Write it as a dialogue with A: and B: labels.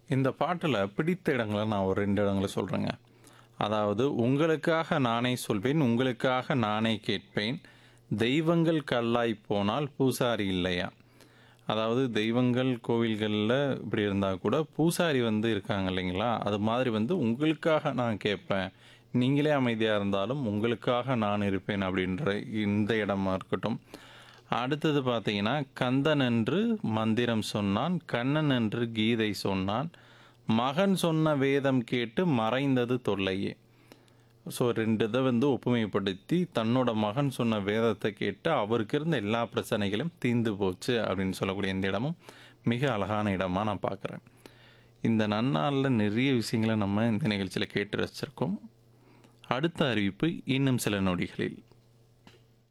A: இந்த பாட்டில் பிடித்த இடங்களை நான் ஒரு ரெண்டு இடங்களை சொல்கிறேங்க அதாவது உங்களுக்காக நானே சொல்வேன் உங்களுக்காக நானே கேட்பேன் தெய்வங்கள் கல்லாய் போனால் பூசாரி இல்லையா அதாவது தெய்வங்கள் கோவில்களில் இப்படி இருந்தால் கூட பூசாரி வந்து இருக்காங்க இல்லைங்களா அது மாதிரி வந்து உங்களுக்காக நான் கேட்பேன் நீங்களே அமைதியாக இருந்தாலும் உங்களுக்காக நான் இருப்பேன் அப்படின்ற இந்த இடமா இருக்கட்டும் அடுத்தது பார்த்தீங்கன்னா கந்தன் என்று மந்திரம் சொன்னான் கண்ணன் என்று கீதை சொன்னான் மகன் சொன்ன வேதம் கேட்டு மறைந்தது தொல்லையே ஸோ ரெண்டு இதை வந்து ஒப்புமைப்படுத்தி தன்னோட மகன் சொன்ன வேதத்தை கேட்டு அவருக்கு இருந்த எல்லா பிரச்சனைகளும் தீர்ந்து போச்சு அப்படின்னு சொல்லக்கூடிய இந்த இடமும் மிக அழகான இடமா நான் பார்க்குறேன் இந்த நன்னாளில் நிறைய விஷயங்களை நம்ம இந்த நிகழ்ச்சியில் கேட்டு ரசிச்சிருக்கோம் அடுத்த அறிவிப்பு இன்னும் சில நொடிகளில்